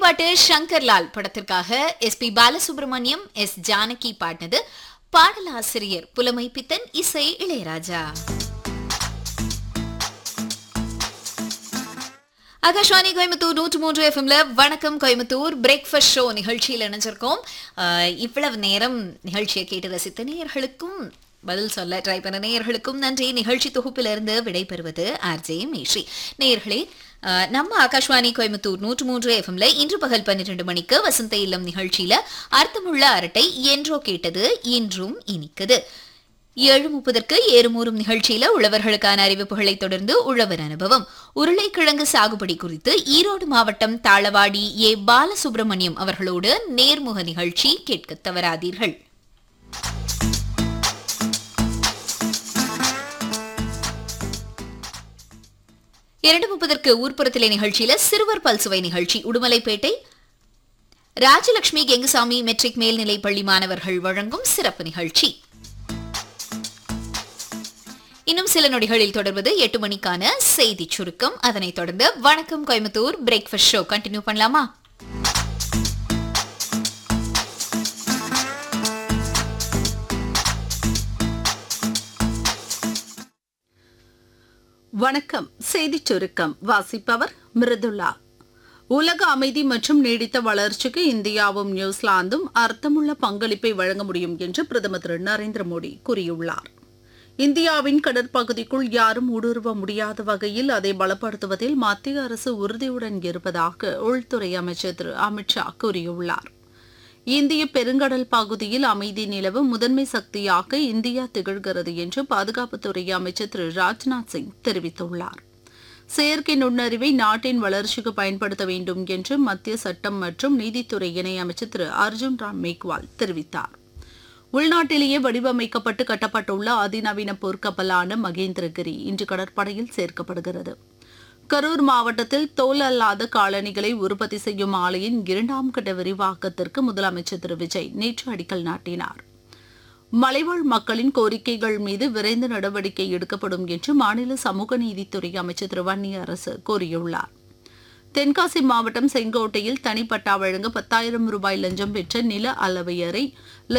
பாட்டு சங்கர்லால் படத்திற்காக S P Balasubrahmanyam S Janaki பாடினது பாடலாசிரியர் புலமை பித்தன் இசை இளையராஜா ஆகாஷ்வாணி கோயம்புத்தூர் நூற்று மூன்று எஃப்எம்ல வணக்கம் கோயம்புத்தூர் பிரேக்ஃபாஸ்ட் ஷோ நிகழ்ச்சியில் இணைஞ்சிருக்கோம் ஆஹ் இவ்வளவு நேரம் நிகழ்ச்சியை கேட்டு ரசித்த நேயர்களுக்கும் பதில் சொல்ல ட்ரை பண்ண நேயர்களுக்கும் நன்றி நிகழ்ச்சி தொகுப்பிலிருந்து விடைபெறுவது ஆர்ஜே மேஸ்ரீ நேயர்களே ஆஹ் நம்ம ஆகாஷ்வாணி கோயம்புத்தூர் நூற்று மூன்று எஃப்எம்ல இன்று பகல் பன்னிரண்டு மணிக்கு வசந்த இல்லம் நிகழ்ச்சியில அர்த்தமுள்ள அரட்டை என்றோ கேட்டது இன்றும் இனிக்குது ஏழு முப்பதற்கு ஏறுமூறும் நிகழ்ச்சியில உழவர்களுக்கான அறிவிப்புகளை தொடர்ந்து உழவர் அனுபவம் உருளைக்கிழங்கு சாகுபடி குறித்து ஈரோடு மாவட்டம் தாளவாடி ஏ பாலசுப்ரமணியம் அவர்களோடு நேர்முக நிகழ்ச்சி கேட்க தவறாதீர்கள் இரண்டு முப்பதற்கு ஊர்ப்புறத்திலே நிகழ்ச்சியில சிறுவர் பல்சுவை நிகழ்ச்சி உடுமலைப்பேட்டை ராஜலட்சுமி கெங்குசாமி மெட்ரிக் மேல்நிலைப் பள்ளி மாணவர்கள் வழங்கும் சிறப்பு நிகழ்ச்சி இன்னும் சில நொடிகளில் தொடர்வது எட்டு மணிக்கான செய்தி சுருக்கம் அதனைத் தொடர்ந்து வணக்கம் கோயம்புத்தூர் பிரேக்ஃபாஸ்ட் ஷோ கண்டினியூ பண்ணலாமா வணக்கம் செய்திச் சுருக்கம் வாசிப்பவர் மிருதுளா உலக அமைதி மற்றும் நீடித்த வளர்ச்சிக்கு இந்தியாவும் நியூசிலாந்தும் அர்த்தமுள்ள பங்களிப்பை வழங்க முடியும் என்று பிரதமர் திரு நரேந்திர மோடி கூறியுள்ளார் இந்தியாவின் கடற்பகுதிக்குள் யாரும் ஊடுருவ முடியாத வகையில் அதை பலப்படுத்துவதில் மத்திய அரசு உறுதியுடன் இருப்பதாக உள்துறை அமைச்சர் திரு அமித்ஷா கூறியுள்ளார் இந்திய பெருங்கடல் பகுதியில் அமைதி நிலவு முதன்மை சக்தியாக இந்தியா திகழ்கிறது என்று பாதுகாப்புத்துறை அமைச்சர் திரு ராஜ்நாத் சிங் தெரிவித்துள்ளார் செயற்கை நுண்ணறிவை நாட்டின் வளர்ச்சிக்கு பயன்படுத்த வேண்டும் என்று மத்திய சட்டம் மற்றும் நீதித்துறை இணையமைச்சர் திரு அர்ஜுன் ராம் மேக்வால் தெரிவித்தார் உள்நாட்டிலேயே வடிவமைக்கப்பட்டு கட்டப்பட்டுள்ள அதிநவீன போர்க்கப்பலான மகேந்திரகிரி இன்று கடற்படையில் சேர்க்கப்படுகிறது கரூர் மாவட்டத்தில் தோல் அல்லாத காலணிகளை உற்பத்தி செய்யும் ஆலையின் இரண்டாம் கட்ட விரிவாக்கத்திற்கு முதலமைச்சர் திரு விஜய் நேற்று அடிக்கல் நாட்டினார் மலைவாழ் மக்களின் கோரிக்கைகள் மீது விரைந்து நடவடிக்கை எடுக்கப்படும் என்று மாநில சமூக நீதித்துறை அமைச்சர் திரு வன்னியரசு கூறியுள்ளார் தென்காசி மாவட்டம் செங்கோட்டையில் தனிப்பட்டா வழங்க பத்தாயிரம் ரூபாய் லஞ்சம் பெற்ற நில அளவையரை